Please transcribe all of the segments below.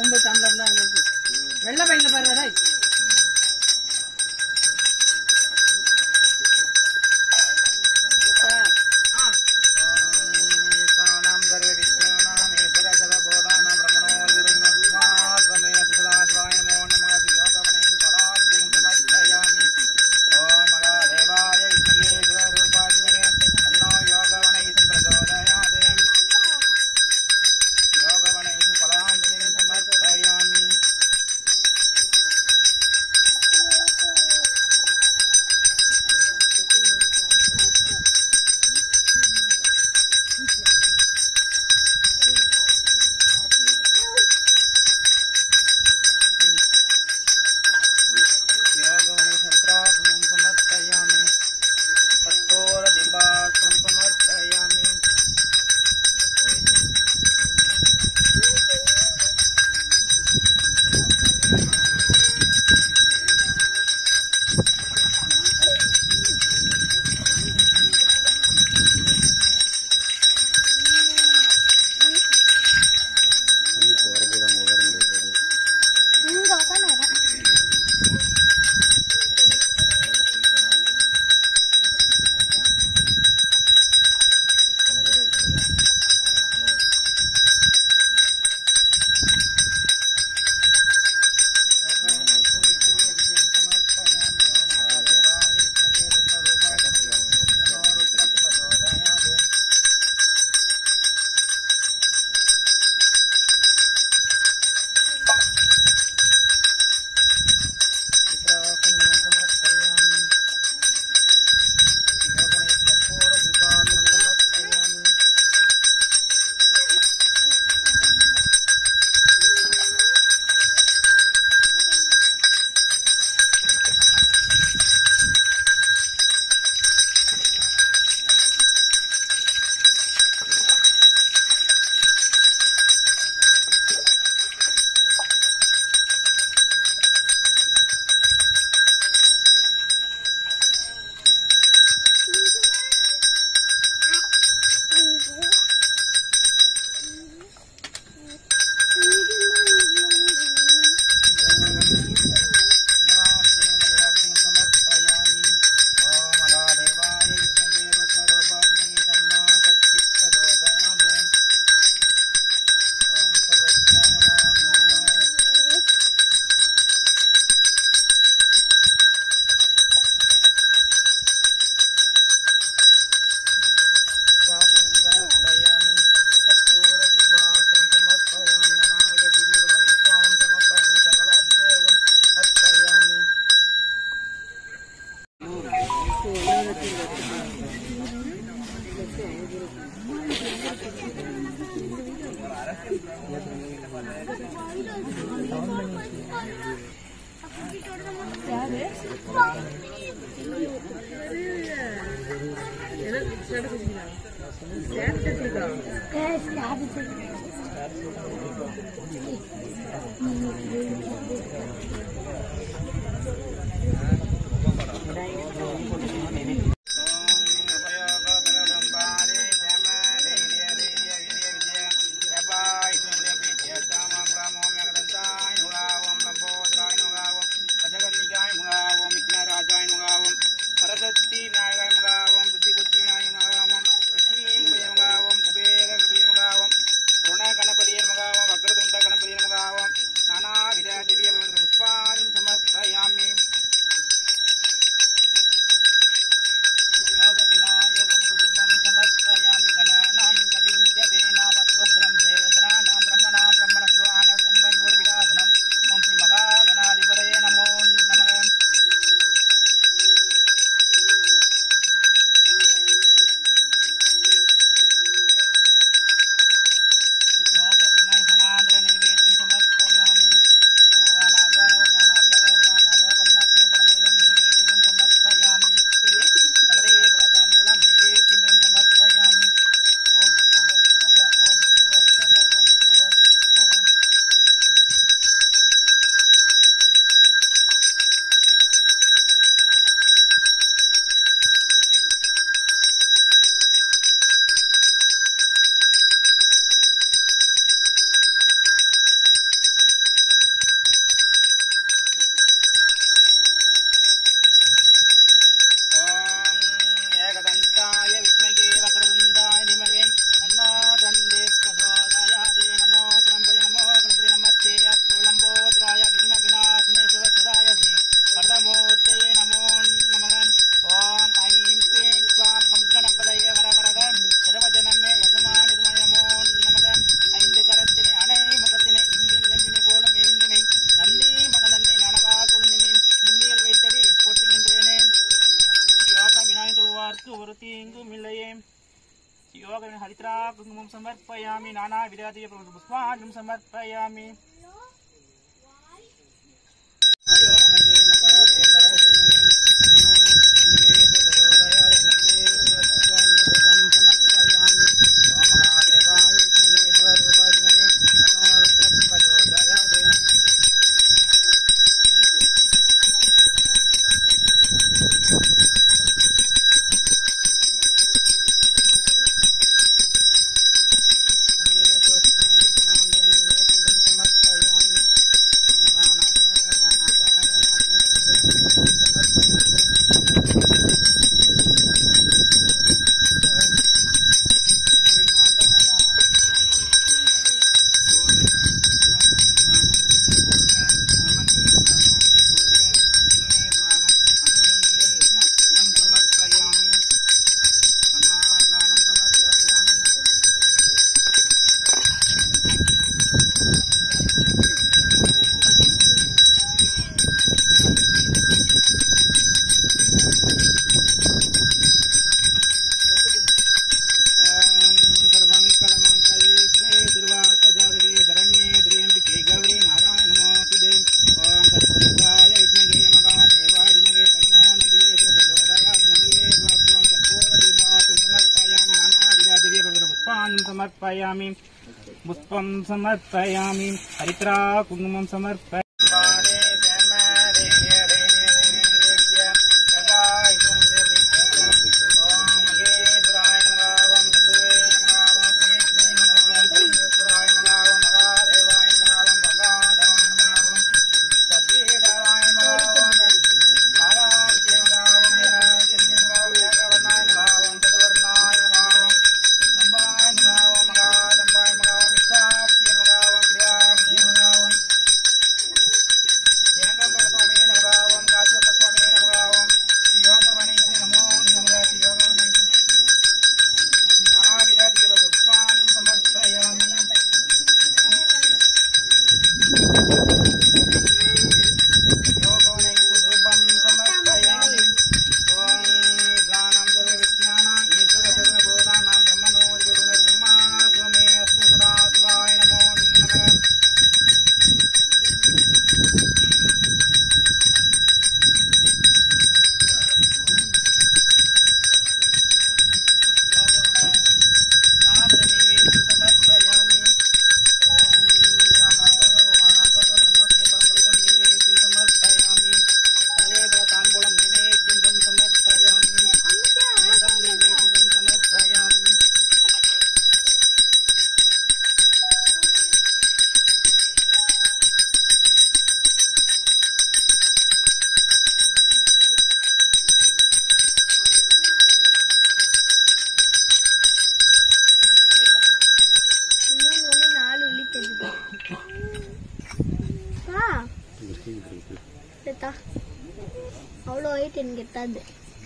தாம்பு டம்ளர்லாம் இருக்கு வெள்ளை பையில பாருடா ஈசானாம் சர்வ வித்யானாம் ஈஸ்வர ஜகபோதானாம் ரமணோ விருந்தோத்மாத்மே சதாசிவாய நமோ நமः யோகவனைக்கு பலாத்யம் சமர்ப்பயாமி ஓம் மகாதேவாய வித்மகே சிவரூபாத்மகே தன்னோ யோகவனைக்கு பிரச்சோதயாதே யோகவனைக்கு பலாத்யம் சமர்ப்பயாமி योगवने संत्रात्मं समर्पयामि तत्तोरदिवाक्रं समर्पयामि இங்க உட்காந்து பரசக்தி விநாயகாய மகாவம் புத்தி புத்தி விநாயக மகாவம் லட்சுமி மகாவம் குபேர மகாவம் ருண கணபதியர் மகாவம் வக்ரதுண்ட கணபதியர் மகாவம் நானாவித திவ்ய புஷ்பா कुङ्कुमं समर्पयामि नानाविधादि पुष्पाणं समर्पयामि समर्पयामि पुष्पं समर्पयामि हरित्रा कुङ्कुमं समर्पयामि மூணு உள்ளி நாலு உள்ளி தெரியுது ஆ எடுத்தா அவ்வளோ வெயிட் எனக்கு எட்டாது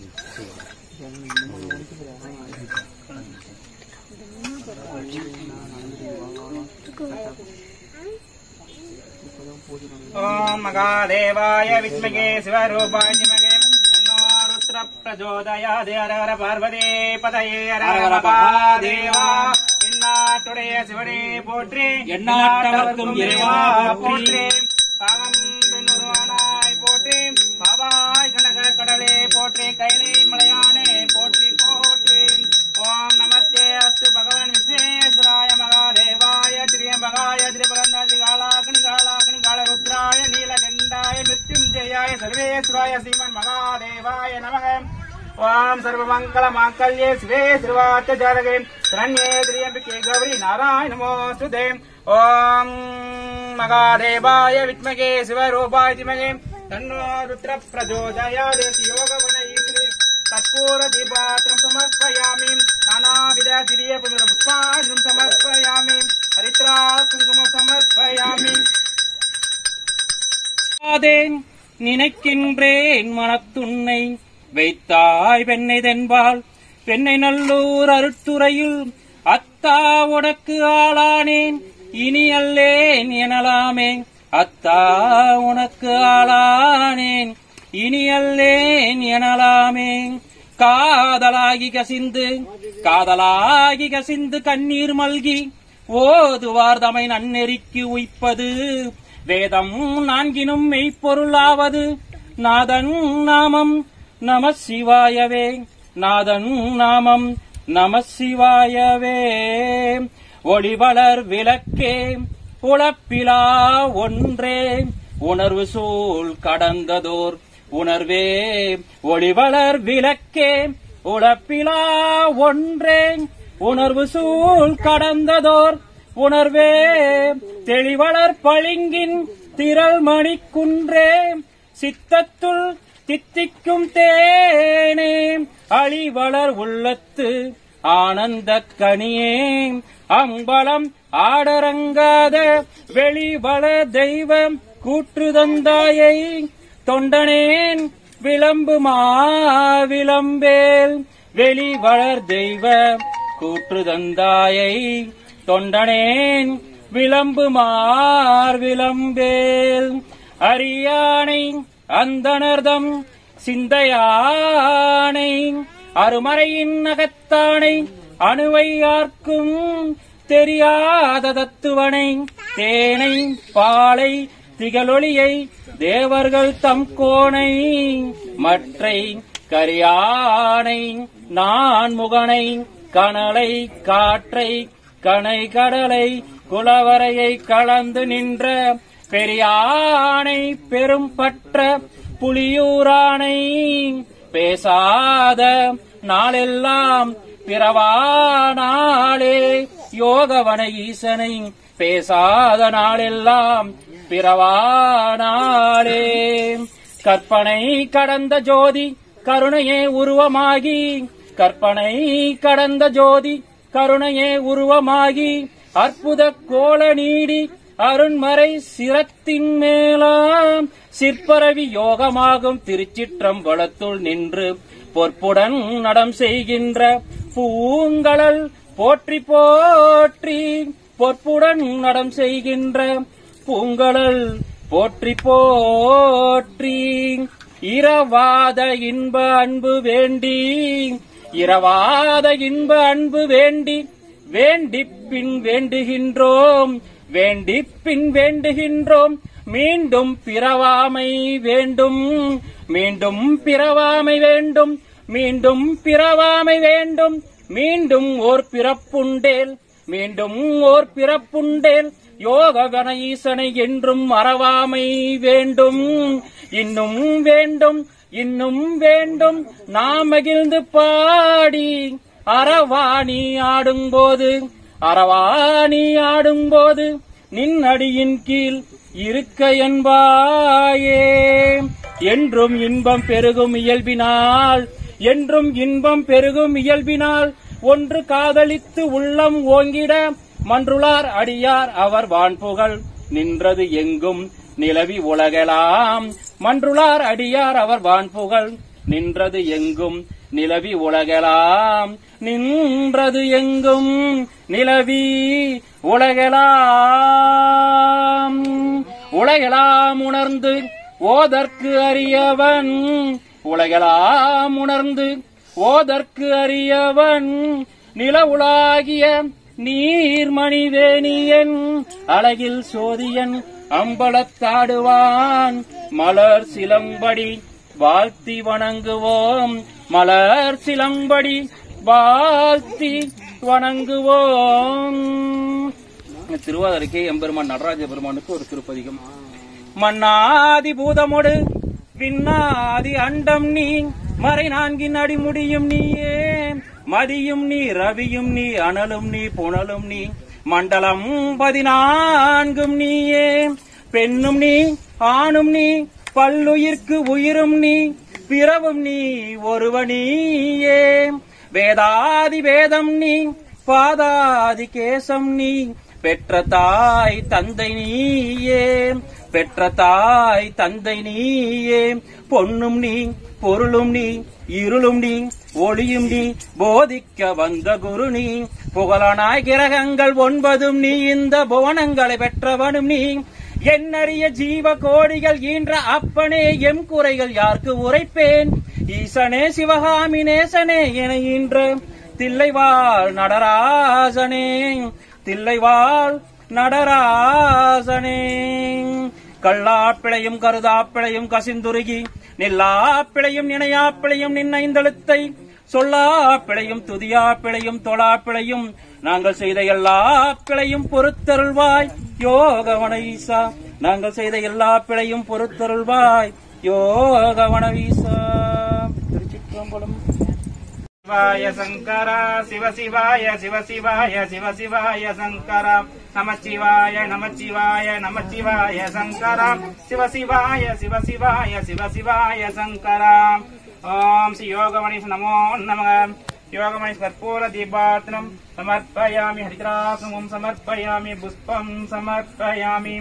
ॐ महादेवाय विद्महे शिवरूपाय धीमहि तन्नो रुद्र प्रचोदयात् हर हर பார்வதி பதையே ஹர ஹர மகாதேவா எந்நாட்டுடைய சிவனே போற்றி எந்நாட்டவர்க்கும் இறைவா போற்றி. பாவம் பெண்ணுருவானாய் போற்றி பாவாய் கனக கடலே போற்றி கைலை மலையானே போற்றி போற்றி ஓம் நமஸ்தே அஸ்து பகவான் விஸ்வேஸ்வராய மகாதேவாய திரியம்பகாய திரிபுரந்தாதி காலாக்னி காலாக்னி கால ருத்ராய நீலகண்டாய மிருத்யுஞ்சயாய சர்வேஸ்வராய ஸ்ரீமன் மகாதேவாய நமக ஓம் சர்வமங்கல மாங்கல்யே சிவே சிறுவாச்ச ஜாரகே சரண்யே திரியம்பிகே கௌரி நாராயண நமோஸ்துதே ஓம் மகாதேவாய வித்மகே சிவரூபாய திமகே தன்னோ ருத்ர பிரஜோதயாதே யோகவனை ஸ்ரீ கற்பூர தீபாத்திரம் சமர்ப்பயாமி நானாவித திவ்ய புனித புஷ்பாஞ்சம் சமர்ப்பயாமி ஹரித்ரா குங்குமம் சமர்ப்பயாமி ஆதேன் நினைக்கின்றேன் மனத்துன்னை வைத்தாய் பெண்ணை தென்பால் பெண்ணை நல்லூர் அருட்துறையில் அத்தா உனக்கு ஆளானேன் இனி அல்லேன் எனலாமே அத்தா உனக்கு ஆளானேன் இனி அல்லேன் எனலாமே காதலாகி கசிந்து காதலாகி கசிந்து கண்ணீர் மல்கி ஓதுவார் தமை நன்னெறிக்கு உய்ப்பது வேதம் நான்கினும் மெய்ப்பொருளாவது நாதன் நாமம் நம சிவாயவே நாதன் நாமம் நம சிவாயவே ஒளிவளர் விளக்கே உழப்பிலா ஒன்றே உணர்வு சூழ் கடந்ததோர் உணர்வே ஒளிவளர் விளக்கே உழப்பிலா ஒன்றே உணர்வு சூழ் கடந்ததோர் உணர்வே தெளிவளர் பளிங்கின் திரள் மணிக்குன்றே சித்தத்துள் தித்திக்கும் தேனே அழிவளர் உள்ளத்து ஆனந்த கனியே அம்பலம் ஆடரங்காத வெளிவள தெய்வம் கூற்றுதந்தாயை தொண்டனேன் விளம்பு மாவிளம்பேல் வெளிவளர் தெய்வ கூற்றுதந்தாயை தொண்டனேன் விளம்பு மார் விளம்பேல் அரியானை அந்தனர்தம் சிந்தையானை அருமறையின் அகத்தானை அணுவை ஆர்க்கும் தெரியாத தத்துவனை தேனை பாலை திகழொளியை தேவர்கள் தம் கோணை மற்றை கரியானை நான் முகனை கனலை காற்றை கனை கடலை குலவரையை கலந்து நின்ற பெரியானை பெரும் பற்ற புலியூரானை பேசாத நாளெல்லாம் பிறவா நாளே யோகவன ஈசனை பேசாத நாளெல்லாம் பிறவா நாளே கற்பனை கடந்த ஜோதி கருணையே உருவமாகி கற்பனை கடந்த ஜோதி கருணையே உருவமாகி அற்புத கோல நீடி அருண்மறை சிரத்தின் மேலாம் சிற்பரவி யோகமாகும் திருச்சிற்றம்பலத்துள் நின்று பொற்புடன் நடம் செய்கின்ற பூங்கழல் போற்றி போற்றி பொற்புடன் நடம் செய்கின்ற பூங்கழல் போற்றி போற்றி இரவாத இன்ப அன்பு வேண்டி இரவாத இன்ப அன்பு வேண்டி வேண்டிப் பின் வேண்டுகின்றோம் வேண்டிப் பின் வேண்டுகின்றோம் மீண்டும் பிறவாமை வேண்டும் மீண்டும் பிறவாமை வேண்டும் மீண்டும் பிறவாமை வேண்டும் மீண்டும் ஓர் பிறப்புண்டேல் மீண்டும் ஓர் பிறப்புண்டேல் யோகவன ஈசனை என்றும் மறவாமை வேண்டும் இன்னும் வேண்டும் இன்னும் வேண்டும் நாம் மகிழ்ந்து பாடி அறவாணி ஆடும்போது அறவாணி ஆடும்போது நின் அடியின் கீழ் இருக்க என்பாயே என்றும் இன்பம் பெருகும் இயல்பினால் என்றும் இன்பம் பெருகும் இயல்பினால் ஒன்று காதலித்து உள்ளம் ஓங்கிட மன்றுளார் அடியார் அவர் வான்புகழ் நின்றது எங்கும் நிலவி உலகெலாம் மன்றுளார் அடியார் அவர் வான்புகழ் நின்றது எங்கும் நிலவி உலகெலாம் நின்றது எங்கும் நிலவி உலகெலாம் உலகெலாம் உணர்ந்து ஓதற்கு அறியவன் உலகெல்லாம் உணர்ந்து ஓதற்கு அறியவன் நிலவுலாகிய நீர்மணிவேணியன் அழகில் சோதியன் அம்பலத்தாடுவான் மலர் சிலம்படி வாழ்த்தி வணங்குவோம் மலர் சிலம்படி வாழ்த்தி வணங்குவோம் திருவாதிரைக்கே எம்பெருமான் நடராஜ பெருமானுக்கு ஒரு திருப்பதிகம் மன்னாதி பூதமொடு விண்ணாதி அண்டம் நீ மறை நான்கின் அடிமுடியும் நீயே மதியும் நீ ரவியும் நீ அனலும் நீ புனலும் நீ மண்டலம் பதினான்கும் நீயே பெண்ணும் நீ ஆணும் நீ பல்லுயிர்க்கு உயிரும் நீ பிறவும் நீ ஒருவனியே வேதாதி வேதம் நீ பாதாதி கேசம் நீ பெற்ற தாய் தந்தை நீயே பெற்ற தாய் தந்தை நீயே பொன்னும் நீ பொருளும் நீ இருளும் நீ ஒளியும் நீ போதிக்க வந்த குரு நீ புகழனாய் கிரகங்கள் ஒன்பதும் நீ இந்த புவனங்களை பெற்றவனும் நீ என்னறிய ஜீவ கோடிகள் ஈன்ற அப்பனே எம் குறைகள் யாருக்கு உரைப்பேன் ஈசனே சிவகாமி நேசனே என ஈன்ற தில்லைவாழ் நடராசனே தில்லைவாழ் நடராசனே கல்லாப்பிழையும் கருதாப்பிழையும் கசிந்துருகி நில்லாப்பிழையும் நினையாப்பிழையும் நின்னைந்தெழுத்தை சொல்லா பிழையும் துதியா பிழையும் தொழா பிழையும் நாங்கள் செய்த எல்லா பிழையும் பொறுத்தருள்வாய் யோகவன ஈசா நாங்கள் செய்த எல்லா பிழையும் பொறுத்தருள்வாய் யோகவன ஈசா திருச்சிற்றம்பலம் சிவாய சங்கரா சிவ சிவாய சிவ சிவாய சிவ சிவாய சங்கரா நமச்சிவாய நமச்சிவாய நமச்சிவாய சங்கரா சிவ சிவாய சிவ சிவாய சிவ சிவாய சங்கரா ஓம் ஸ்ரீ யோகமணி நமோ நம யோகமணி கற்பூர தீபார்த்தனம் சமர்ப்பயாமி ஹரித்ராசமம் சமர்ப்பயாமி புஷ்பம் சமர்ப்பயாமி